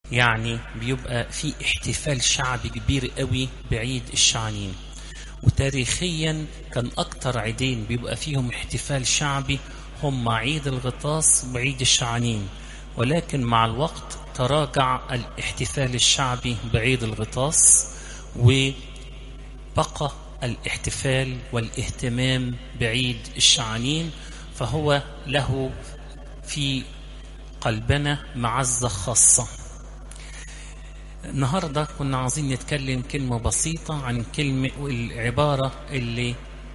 يعني بيبقى في احتفال شعبي كبير قوي بعيد الشعانين وتاريخيا كان أكتر عيدين بيبقى فيهم احتفال شعبي هم عيد الغطاس وعيد الشعانين ولكن مع الوقت تراجع الاحتفال الشعبي بعيد الغطاس وبقى الاحتفال والاهتمام بعيد الشعانين فهو له في قلبنا معزة خاصة النهاردة كنا عاوزين نتكلم كلمة بسيطة عن كلمة العبارة اللي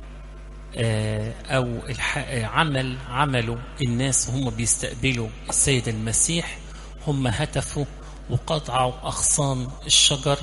أو عمل عمله الناس وهم بيستقبلوا السيد المسيح هم هتفوا وقطعوا أغصان الشجر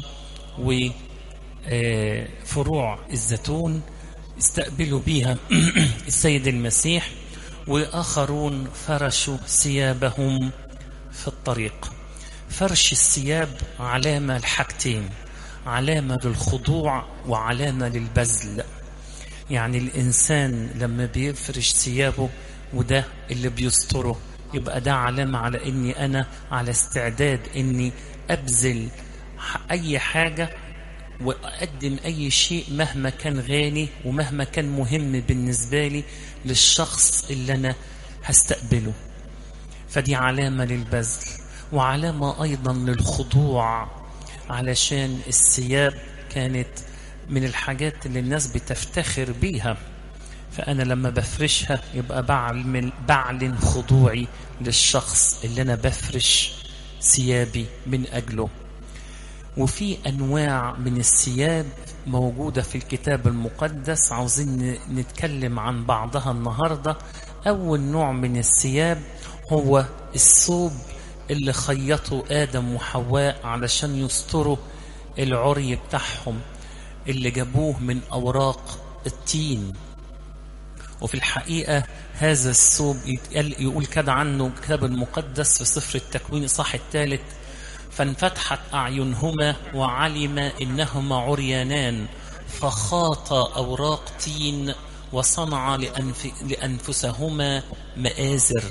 وفروع الزيتون استقبلوا بيها السيد المسيح وآخرون فرشوا ثيابهم في الطريق فرش الثياب علامة لحاجتين علامة للخضوع وعلامة للبذل يعني الإنسان لما بيفرش ثيابه وده اللي بيستره يبقى ده علامة على إني أنا على استعداد إني أبذل أي حاجة وأقدم أي شيء مهما كان غالي ومهما كان مهم بالنسبة لي للشخص اللي أنا هستقبله فدي علامة للبذل وعلامة أيضا للخضوع علشان الثياب كانت من الحاجات اللي الناس بتفتخر بيها فأنا لما بفرشها يبقى بعلن, بعلن خضوعي للشخص اللي أنا بفرش ثيابي من أجله وفي أنواع من الثياب موجودة في الكتاب المقدس عاوزين نتكلم عن بعضها النهاردة أول نوع من الثياب هو الثوب اللي خيطوا آدم وحواء علشان يستروا العري بتاعهم اللي جابوه من أوراق التين وفي الحقيقة هذا الثوب يقول كده عنه الكتاب المقدس في سفر التكوين صح الثالث فانفتحت أعينهما وعلم إنهما عريانان فخاط أوراق تين وصنع لأنف لأنفسهما مآزر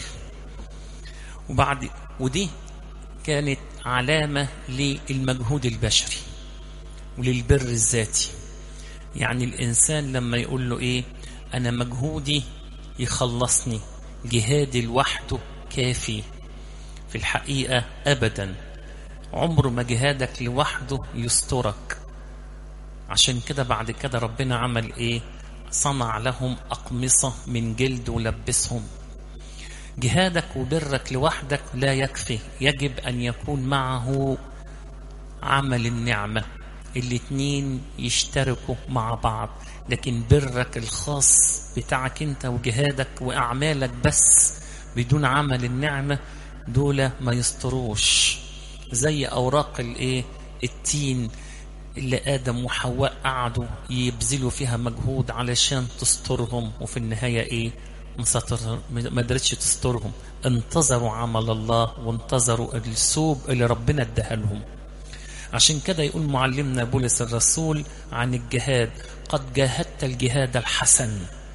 وبعد ودي كانت علامة للمجهود البشري وللبر الذاتي يعني الإنسان لما يقول له إيه أنا مجهودي يخلصني جهادي لوحده كافي في الحقيقة أبدا عمر ما جهادك لوحده يسترك عشان كده بعد كده ربنا عمل إيه صنع لهم أقمصة من جلد ولبسهم جهادك وبرك لوحدك لا يكفي يجب أن يكون معه عمل النعمة الاتنين يشتركوا مع بعض لكن برك الخاص بتاعك انت وجهادك وأعمالك بس بدون عمل النعمة دول ما يستروش زي أوراق الايه التين اللي آدم وحواء قعدوا يبذلوا فيها مجهود علشان تسترهم وفي النهاية ايه ما قدرتش تسترهم انتظروا عمل الله وانتظروا الثوب اللي ربنا اداها لهم عشان كده يقول معلمنا بولس الرسول عن الجهاد قد جاهدت الجهاد الحسن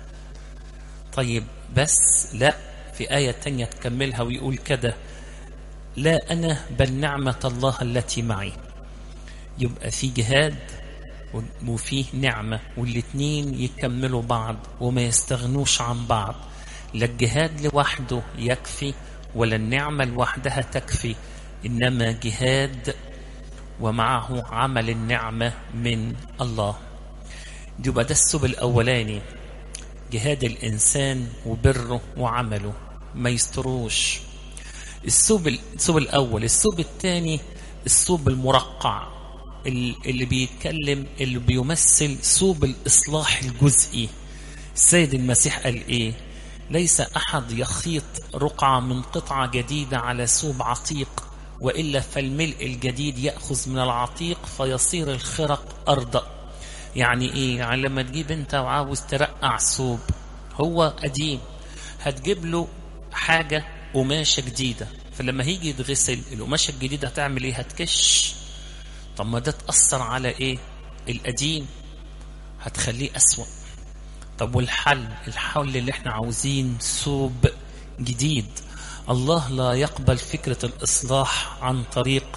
طيب بس لا في آية تانية تكملها ويقول كده لا أنا بل نعمة الله التي معي يبقى في جهاد وفيه نعمة والاتنين يكملوا بعض وما يستغنوش عن بعض لا الجهاد لوحده يكفي ولا النعمة لوحدها تكفي إنما جهاد ومعه عمل النعمة من الله يبقى ده السب الأولاني جهاد الإنسان وبره وعمله ما يستروش السوب السوب الأول السوب الثاني السوب المرقع اللي بيتكلم اللي بيمثل سوب الإصلاح الجزئي السيد المسيح قال إيه ليس أحد يخيط رقعة من قطعة جديدة على سوب عتيق وإلا فالملء الجديد يأخذ من العتيق فيصير الخرق أرضأ يعني إيه يعني لما تجيب أنت وعاوز ترقع سوب هو قديم هتجيب له حاجة قماشة جديدة فلما هيجي يتغسل القماشة الجديدة هتعمل إيه هتكش طب ما ده تأثر على إيه القديم هتخليه أسوأ طب والحل الحل اللي احنا عاوزين ثوب جديد الله لا يقبل فكرة الإصلاح عن طريق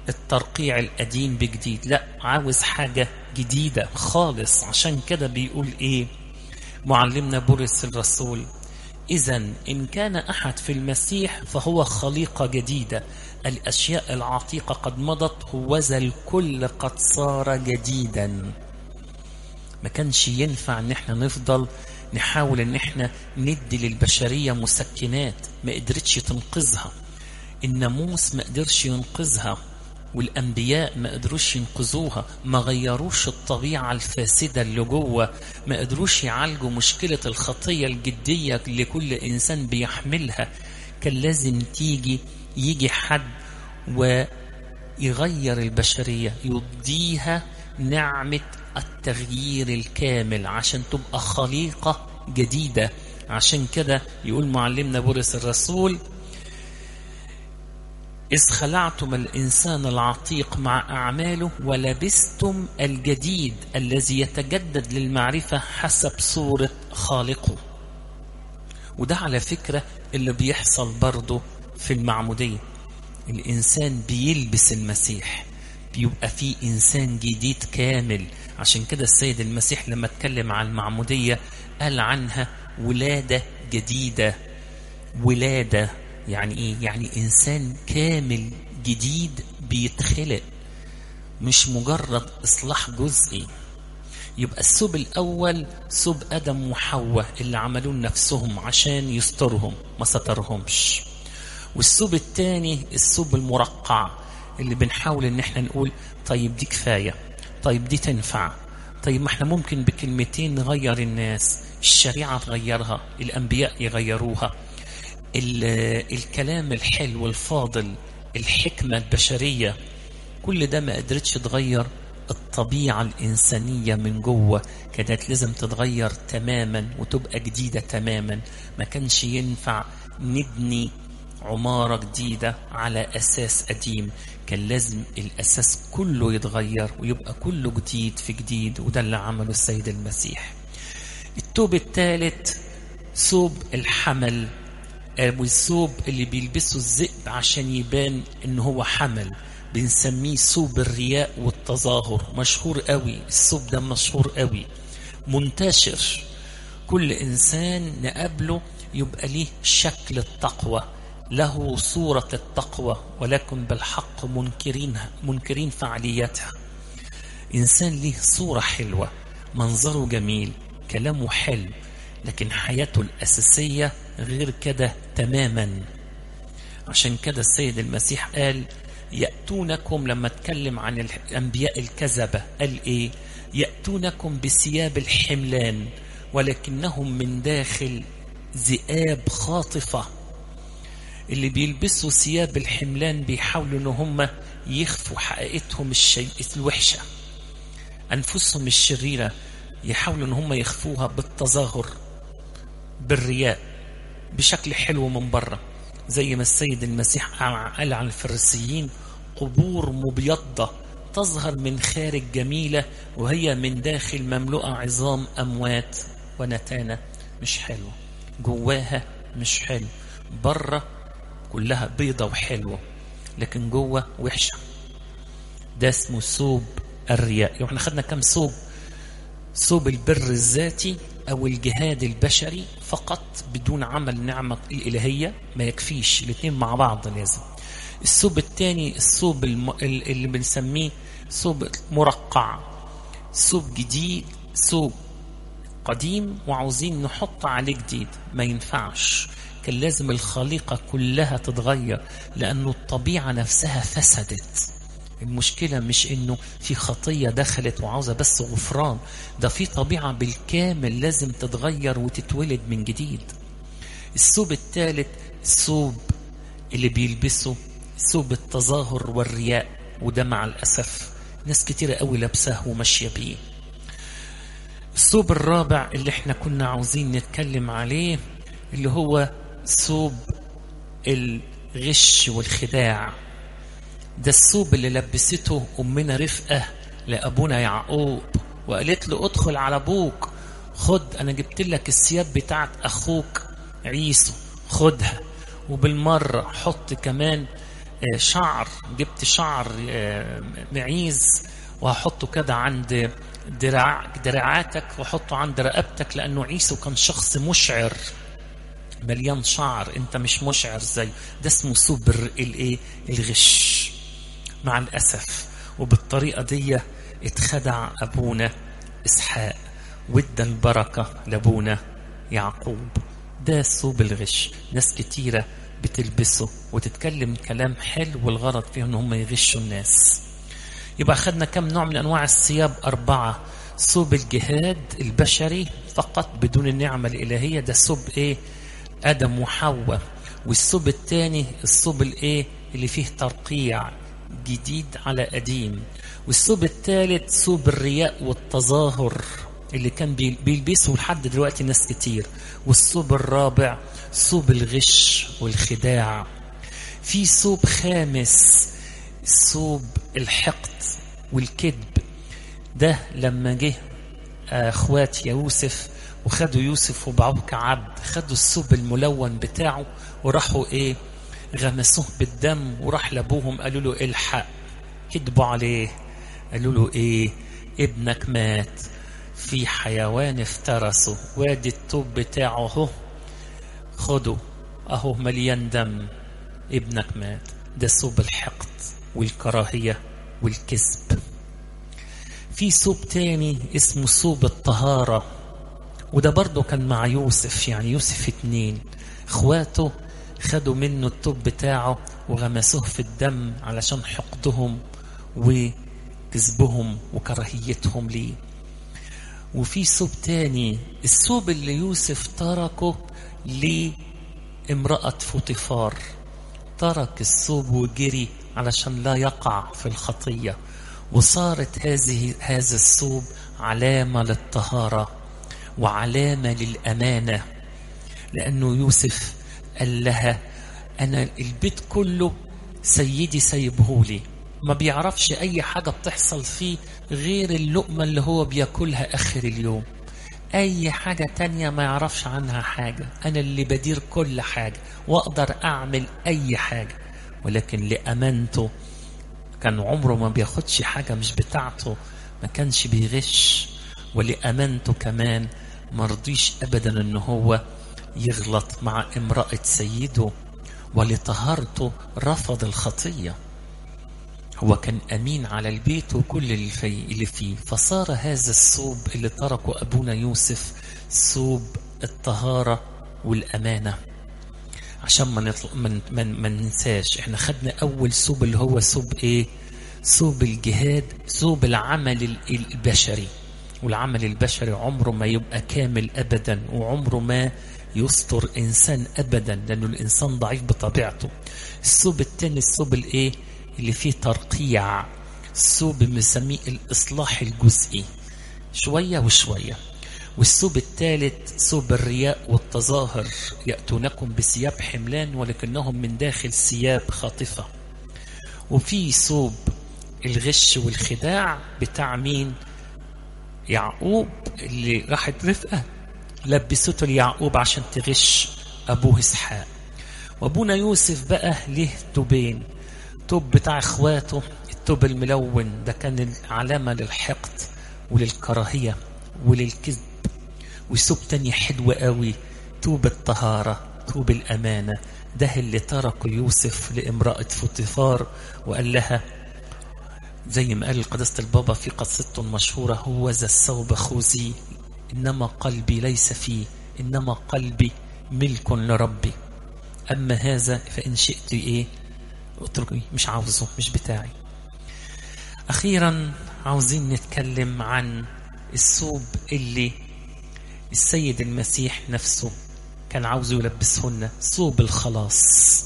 الترقيع القديم بجديد لا عاوز حاجة جديدة خالص عشان كده بيقول ايه معلمنا بولس الرسول إذا إن كان أحد في المسيح فهو خليقة جديدة الأشياء العتيقة قد مضت هوذا الكل قد صار جديدا ما كانش ينفع ان احنا نفضل نحاول ان احنا ندي للبشرية مسكنات ما قدرتش تنقذها الناموس ما قدرش ينقذها والأنبياء ما قدروش ينقذوها ما غيروش الطبيعة الفاسدة اللي جوه ما قدروش يعالجوا مشكلة الخطية الجدية اللي كل إنسان بيحملها كان لازم تيجي يجي حد ويغير البشرية يديها نعمة التغيير الكامل عشان تبقى خليقة جديدة عشان كده يقول معلمنا بولس الرسول إذ خلعتم الإنسان العتيق مع أعماله ولبستم الجديد الذي يتجدد للمعرفة حسب صورة خالقه وده على فكرة اللي بيحصل برضه في المعمودية الإنسان بيلبس المسيح بيبقى فيه إنسان جديد كامل عشان كده السيد المسيح لما اتكلم عن المعمودية قال عنها ولادة جديدة ولادة يعني ايه يعني انسان كامل جديد بيتخلق مش مجرد اصلاح جزئي يبقى الثوب الاول ثوب ادم وحواء اللي عملوه لنفسهم عشان يسترهم ما سترهمش والثوب الثاني الثوب المرقع اللي بنحاول ان احنا نقول طيب دي كفايه طيب دي تنفع طيب ما احنا ممكن بكلمتين نغير الناس الشريعه تغيرها الانبياء يغيروها الكلام الحلو الفاضل الحكمة البشرية كل ده ما قدرتش تغير الطبيعة الإنسانية من جوه كانت لازم تتغير تماما وتبقى جديدة تماما ما كانش ينفع نبني عمارة جديدة على أساس قديم كان لازم الأساس كله يتغير ويبقى كله جديد في جديد وده اللي عمله السيد المسيح التوب الثالث ثوب الحمل والثوب اللي بيلبسه الذئب عشان يبان ان هو حمل بنسميه ثوب الرياء والتظاهر مشهور قوي الثوب ده مشهور قوي منتشر كل انسان نقابله يبقى ليه شكل التقوى له صورة التقوى ولكن بالحق منكرينها منكرين فعاليتها إنسان ليه صورة حلوة منظره جميل كلامه حلو لكن حياته الأساسية غير كده تماما عشان كده السيد المسيح قال يأتونكم لما اتكلم عن الأنبياء الكذبة قال إيه يأتونكم بثياب الحملان ولكنهم من داخل ذئاب خاطفة اللي بيلبسوا ثياب الحملان بيحاولوا ان هم يخفوا حقيقتهم الشيء الوحشة أنفسهم الشريرة يحاولوا ان هم يخفوها بالتظاهر بالرياء بشكل حلو من بره زي ما السيد المسيح قال عن الفريسيين قبور مبيضة تظهر من خارج جميلة وهي من داخل مملوءة عظام أموات ونتانة مش حلوة جواها مش حلو بره كلها بيضة وحلوة لكن جوه وحشة ده اسمه ثوب الرياء يعني خدنا كم ثوب ثوب البر الذاتي أو الجهاد البشري فقط بدون عمل نعمة الإلهية ما يكفيش الاثنين مع بعض لازم الثوب الثاني الثوب الم... اللي بنسميه ثوب مرقع ثوب جديد ثوب قديم وعاوزين نحط عليه جديد ما ينفعش كان لازم الخليقة كلها تتغير لأنه الطبيعة نفسها فسدت المشكلة مش انه في خطية دخلت وعاوزة بس غفران ده في طبيعة بالكامل لازم تتغير وتتولد من جديد الثوب الثالث الثوب اللي بيلبسه ثوب التظاهر والرياء وده مع الأسف ناس كتيرة قوي لابساه وماشية بيه الثوب الرابع اللي احنا كنا عاوزين نتكلم عليه اللي هو ثوب الغش والخداع ده الثوب اللي لبسته أمنا رفقة لأبونا يعقوب وقالت له ادخل على أبوك خد أنا جبت لك الثياب بتاعت أخوك عيسو خدها وبالمرة حط كمان آه، شعر جبت شعر آه، معيز وهحطه كده عند دراع دراعاتك وحطه عند رقبتك لأنه عيسو كان شخص مشعر مليان شعر انت مش مشعر زي ده اسمه سوبر الايه الغش مع الاسف وبالطريقه دي اتخدع ابونا اسحاق وادى البركه لابونا يعقوب ده سوب الغش ناس كتيره بتلبسه وتتكلم كلام حلو والغرض فيه ان هم يغشوا الناس يبقى خدنا كم نوع من انواع الثياب اربعه ثوب الجهاد البشري فقط بدون النعمه الالهيه ده ثوب ايه ادم وحواء والثوب الثاني الثوب الايه اللي فيه ترقيع جديد على قديم والثوب الثالث ثوب الرياء والتظاهر اللي كان بي- بيلبسه لحد دلوقتي ناس كتير والثوب الرابع ثوب الغش والخداع في ثوب خامس ثوب الحقد والكذب ده لما جه اخوات يوسف وخدوا يوسف وباعوه كعبد خدوا الثوب الملون بتاعه وراحوا ايه غمسوه بالدم وراح لابوهم قالوا له الحق كذبوا عليه قالوا له ايه ابنك مات في حيوان افترسه وادي الثوب بتاعه اهو خده اهو مليان دم ابنك مات ده ثوب الحقد والكراهية والكذب في ثوب تاني اسمه ثوب الطهارة وده برضه كان مع يوسف يعني يوسف اتنين اخواته خدوا منه الثوب بتاعه وغمسوه في الدم علشان حقدهم وكذبهم وكراهيتهم ليه وفي ثوب تاني الثوب اللي يوسف تركه لامرأة فوطيفار ترك الثوب وجري علشان لا يقع في الخطية وصارت هذه هذا الثوب علامة للطهارة وعلامة للأمانة لأنه يوسف قال لها أنا البيت كله سيدي سيبهولي ما بيعرفش أي حاجة بتحصل فيه غير اللقمة اللي هو بياكلها آخر اليوم أي حاجة تانية ما يعرفش عنها حاجة أنا اللي بدير كل حاجة وأقدر أعمل أي حاجة ولكن لأمانته كان عمره ما بياخدش حاجة مش بتاعته ما كانش بيغش ولأمانته كمان مرضيش أبدا أنه هو يغلط مع امرأة سيده ولطهارته رفض الخطية هو كان أمين على البيت وكل اللي فيه, اللي فيه فصار هذا الثوب اللي تركه أبونا يوسف ثوب الطهارة والأمانة عشان ما نطل... من... من... ما ننساش احنا خدنا أول ثوب اللي هو ثوب إيه ثوب الجهاد ثوب العمل البشري والعمل البشري عمره ما يبقى كامل أبدا وعمره ما يستر إنسان أبدا لأنه الإنسان ضعيف بطبيعته الثوب التاني الثوب الإيه اللي فيه ترقيع الثوب بنسميه الإصلاح الجزئي شوية وشوية والثوب الثالث ثوب الرياء والتظاهر يأتونكم بثياب حملان ولكنهم من داخل ثياب خاطفة وفي ثوب الغش والخداع بتاع مين يعقوب اللي راحت رفقة لبسته ليعقوب عشان تغش أبوه إسحاق وأبونا يوسف بقى له توبين توب بتاع إخواته التوب الملون ده كان علامة للحقد وللكراهية وللكذب وثوب تاني حلو قوي توب الطهارة توب الأمانة ده اللي تركه يوسف لامرأة فوطيفار وقال لها زي ما قال قداسة البابا في قصته المشهورة هو ذا الثوب خذي إنما قلبي ليس فيه إنما قلبي ملك لربي أما هذا فإن شئت إيه اتركني مش عاوزه مش بتاعي أخيرا عاوزين نتكلم عن الثوب اللي السيد المسيح نفسه كان عاوزه يلبسهن ثوب الخلاص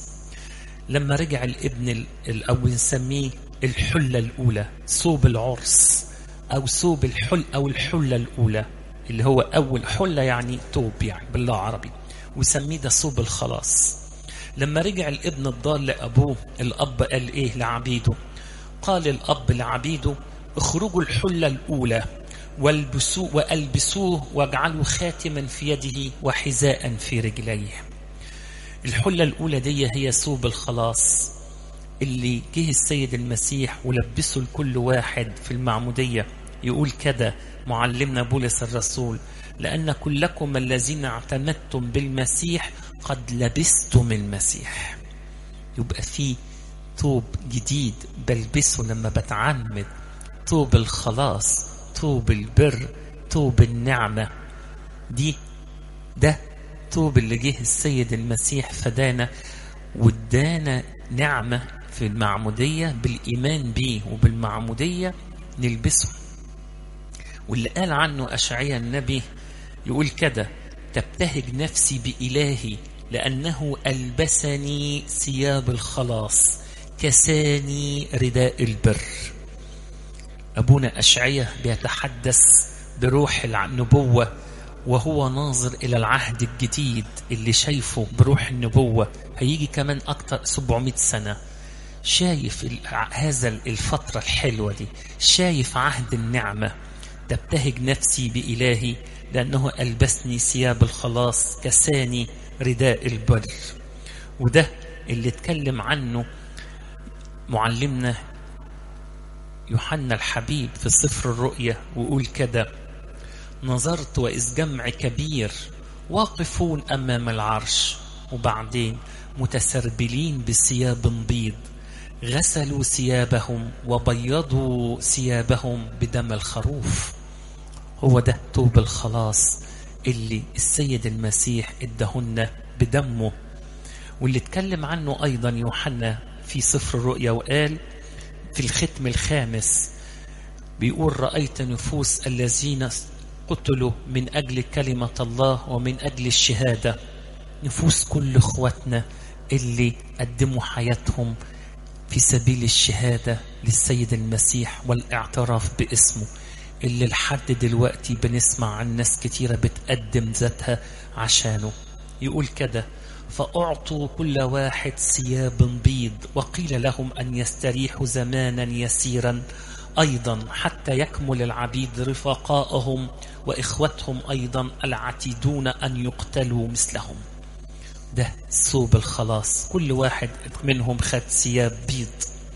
لما رجع الابن او نسميه الحلة الأولى ثوب العرس أو ثوب الحل أو الحلة الأولى اللي هو أول حلة يعني توب يعني بالله عربي وسميه ده ثوب الخلاص لما رجع الابن الضال لأبوه الأب قال إيه لعبيده قال الأب لعبيده اخرجوا الحلة الأولى والبسوه وألبسوه واجعلوا خاتما في يده وحذاء في رجليه الحلة الأولى دي هي ثوب الخلاص اللي جه السيد المسيح ولبسه لكل واحد في المعمودية يقول كده معلمنا بولس الرسول لأن كلكم الذين اعتمدتم بالمسيح قد لبستم المسيح يبقى في توب جديد بلبسه لما بتعمد توب الخلاص توب البر توب النعمة دي ده توب اللي جه السيد المسيح فدانا وادانا نعمة في المعمودية بالإيمان بيه وبالمعمودية نلبسه واللي قال عنه أشعيا النبي يقول كده تبتهج نفسي بإلهي لأنه ألبسني ثياب الخلاص كساني رداء البر أبونا أشعية بيتحدث بروح النبوة وهو ناظر إلى العهد الجديد اللي شايفه بروح النبوة هيجي كمان أكتر 700 سنة شايف هذا الفترة الحلوة دي شايف عهد النعمة تبتهج نفسي بإلهي لأنه ألبسني ثياب الخلاص كساني رداء البر وده اللي اتكلم عنه معلمنا يوحنا الحبيب في سفر الرؤيا وقول كده نظرت وإذ جمع كبير واقفون أمام العرش وبعدين متسربلين بثياب بيض غسلوا ثيابهم وبيضوا ثيابهم بدم الخروف هو ده توب الخلاص اللي السيد المسيح ادهن بدمه واللي اتكلم عنه أيضا يوحنا في سفر الرؤيا وقال في الختم الخامس بيقول رأيت نفوس الذين قتلوا من أجل كلمة الله ومن أجل الشهادة نفوس كل اخواتنا اللي قدموا حياتهم في سبيل الشهادة للسيد المسيح والاعتراف باسمه اللي لحد دلوقتي بنسمع عن ناس كتيرة بتقدم ذاتها عشانه يقول كده فأعطوا كل واحد ثياب بيض وقيل لهم أن يستريحوا زمانا يسيرا أيضا حتى يكمل العبيد رفقائهم وإخوتهم أيضا العتيدون أن يقتلوا مثلهم ده ثوب الخلاص كل واحد منهم خد ثياب بيض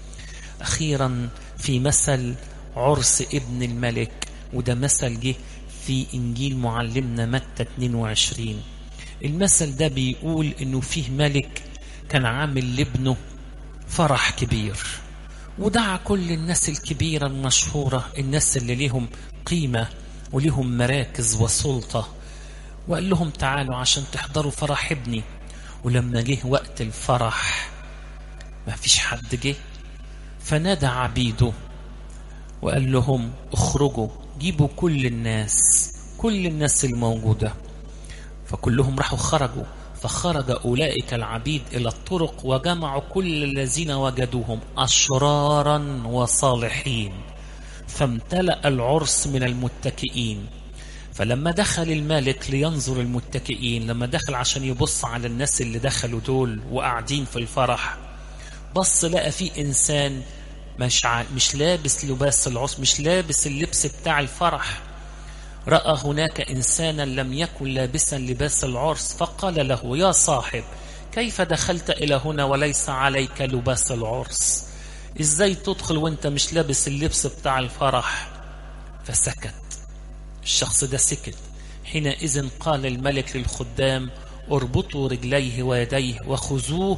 أخيرا في مثل عرس ابن الملك وده مثل جه في إنجيل معلمنا متى 22 المثل ده بيقول إنه فيه ملك كان عامل لابنه فرح كبير ودعا كل الناس الكبيرة المشهورة الناس اللي ليهم قيمة وليهم مراكز وسلطة وقال لهم تعالوا عشان تحضروا فرح ابني ولما جه وقت الفرح ما فيش حد جه فنادى عبيده وقال لهم اخرجوا جيبوا كل الناس كل الناس الموجودة فكلهم راحوا خرجوا فخرج أولئك العبيد إلى الطرق وجمعوا كل الذين وجدوهم أشرارا وصالحين فامتلأ العرس من المتكئين فلما دخل الملك لينظر المتكئين لما دخل عشان يبص على الناس اللي دخلوا دول وقاعدين في الفرح بص لقى في إنسان مش ع... مش لابس لباس العرس مش لابس اللبس بتاع الفرح رأى هناك إنسانا لم يكن لابسا لباس العرس فقال له يا صاحب كيف دخلت إلى هنا وليس عليك لباس العرس إزاي تدخل وانت مش لابس اللبس بتاع الفرح فسكت الشخص ده سكت حينئذ قال الملك للخدام اربطوا رجليه ويديه وخذوه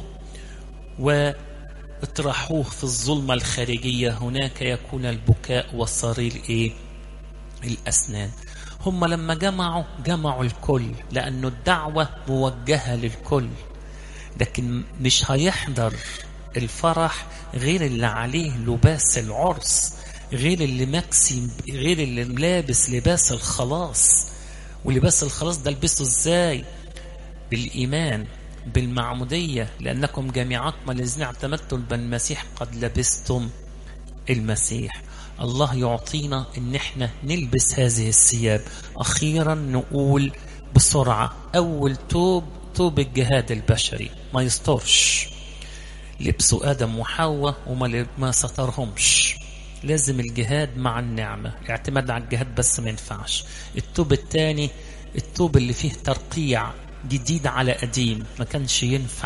واطرحوه في الظلمة الخارجية هناك يكون البكاء وصرير ايه الأسنان هم لما جمعوا جمعوا الكل لأنه الدعوة موجهة للكل لكن مش هيحضر الفرح غير اللي عليه لباس العرس غير اللي مكسي غير اللي لابس لباس الخلاص ولباس الخلاص ده لبسه ازاي بالإيمان بالمعمودية لأنكم جميعكم الذين اعتمدتم بالمسيح قد لبستم المسيح الله يعطينا ان احنا نلبس هذه الثياب اخيرا نقول بسرعة اول توب توب الجهاد البشري ما يسترش لبسوا ادم وحواء وما ما سترهمش لازم الجهاد مع النعمة اعتماد على الجهاد بس ما ينفعش التوب الثاني التوب اللي فيه ترقيع جديد على قديم ما كانش ينفع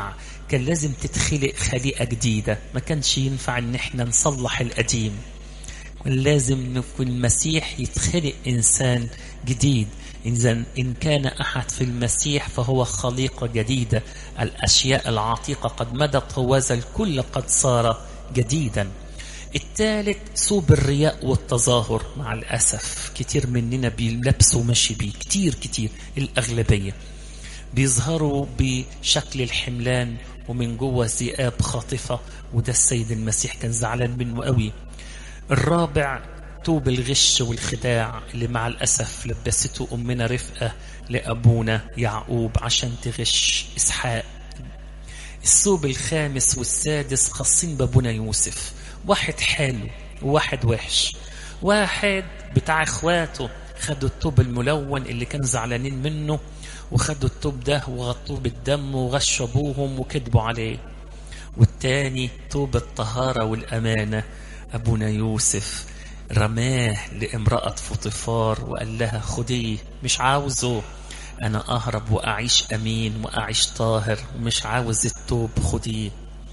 كان لازم تتخلق خليقة جديدة ما كانش ينفع ان احنا نصلح القديم كان لازم نكون المسيح يتخلق انسان جديد إذا إن كان أحد في المسيح فهو خليقة جديدة الأشياء العتيقة قد مدت هوذا الكل قد صار جديدا الثالث ثوب الرياء والتظاهر مع الأسف كتير مننا بيلبسوا ماشي بيه كتير كتير الأغلبية بيظهروا بشكل الحملان ومن جوه ذئاب خاطفة وده السيد المسيح كان زعلان منه قوي الرابع توب الغش والخداع اللي مع الأسف لبسته أمنا رفقة لأبونا يعقوب عشان تغش إسحاق الثوب الخامس والسادس خاصين بابونا يوسف واحد حلو وواحد وحش واحد بتاع اخواته خدوا التوب الملون اللي كانوا زعلانين منه وخدوا التوب ده وغطوه بالدم وغشوا ابوهم وكذبوا عليه والتاني توب الطهارة والأمانة أبونا يوسف رماه لامرأة فطفار وقال لها خديه مش عاوزه أنا أهرب وأعيش أمين وأعيش طاهر ومش عاوز التوب خديه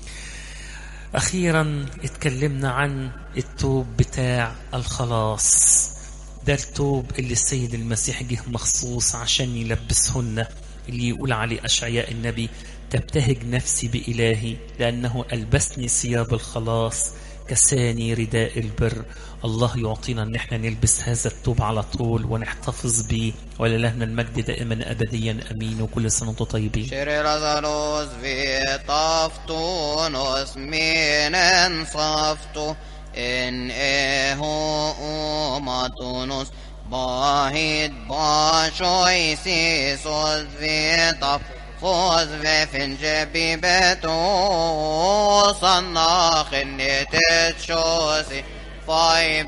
أخيرا اتكلمنا عن التوب بتاع الخلاص ده التوب اللي السيد المسيح جه مخصوص عشان يلبسهن اللي يقول عليه أشعياء النبي تبتهج نفسي بإلهي لأنه ألبسني ثياب الخلاص كساني رداء البر الله يعطينا ان احنا نلبس هذا التوب على طول ونحتفظ به وللهنا المجد دائما ابديا امين وكل سنه وانتم طيبين Kyrie Lazarus vet aftonos menen safto en eho omatunus bahid bashoy sisos vetaf فوز في جبي بيتو صناخ تتشوسي فاي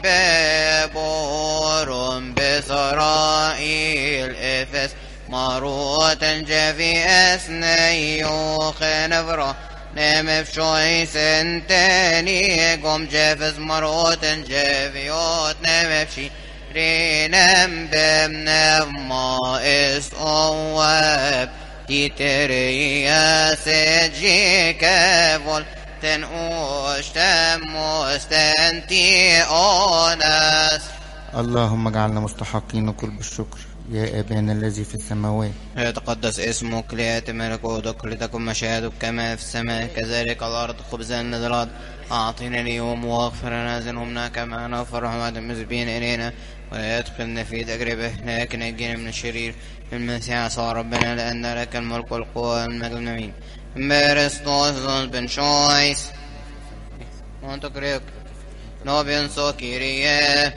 بورم بإسرائيل إفس مروت جفي اسنيو خنفرة نم بشوي سنتني قم جفز مروت جفيوت نم بشي رينم بمنم ما اس اواب تيتريا سجي كفول تنقوش تمستنتي أونس اللهم اجعلنا مستحقين كل بالشكر يا أبانا الذي في السماوات يتقدس اسمك ليأتي ملكوتك لتكن مشاهدك كما في السماء كذلك على الأرض خبزنا الأرض أعطينا اليوم واغفر لنا ذنوبنا كما نغفر رحمة المذنبين إلينا ولا يدخلنا في تجربة لكن نجينا من الشرير في المسيح صار ربنا لأن لك الملك والقوة والمجد أمين Berestos بن شويس Monto creo No pienso Kyrie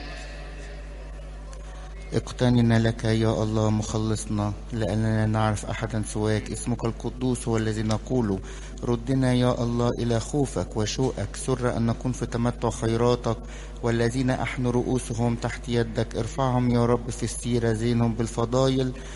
اقتننا لك يا الله مخلصنا لأننا نعرف أحدا سواك اسمك القدوس هو الذي نقول ردنا يا الله إلى خوفك وشوقك سر أن نكون في تمتع خيراتك والذين أحن رؤوسهم تحت يدك ارفعهم يا رب في السيرة زينهم بالفضائل